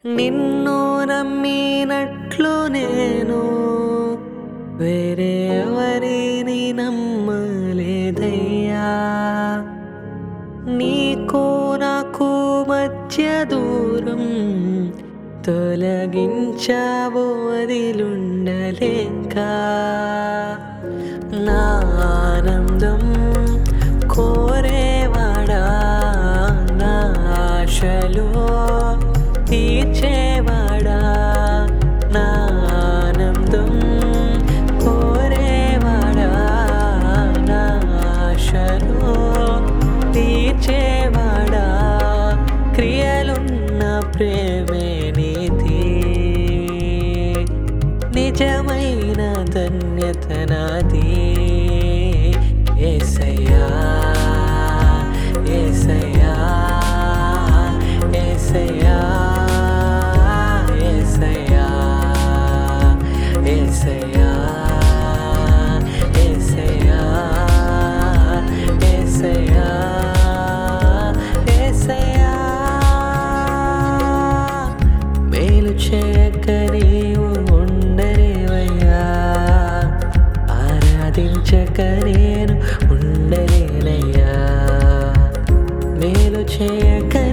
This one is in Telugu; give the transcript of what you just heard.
నిన్ను నమ్మినట్లు నేను వేరే ఎవరిని నమ్మలేదయ్యా నీకు నాకు మధ్య దూరం తొలగించావు వదిలుండలేక నా ఆనందం కోరేవాడా నా ఆశలు తీర్చేవాడా నా ఆనందం కోరేవాడా నా ఆశలు తీర్చేవాడా క్రియలున్న ప్రేమే నీతి నిజమైన ధన్యత నాది ఏసయ్యా ఏసయ్యా ఏసయ్యా ఏసయ్యా ఏసయ్యా ఏసయ్యా ఏసయ్యా ఏసయ్యా మేలు చేయక నీవు ఉండలేవయ్యా ఆరాధించక నేను ఉండలేనయ్యా మేలు చేయక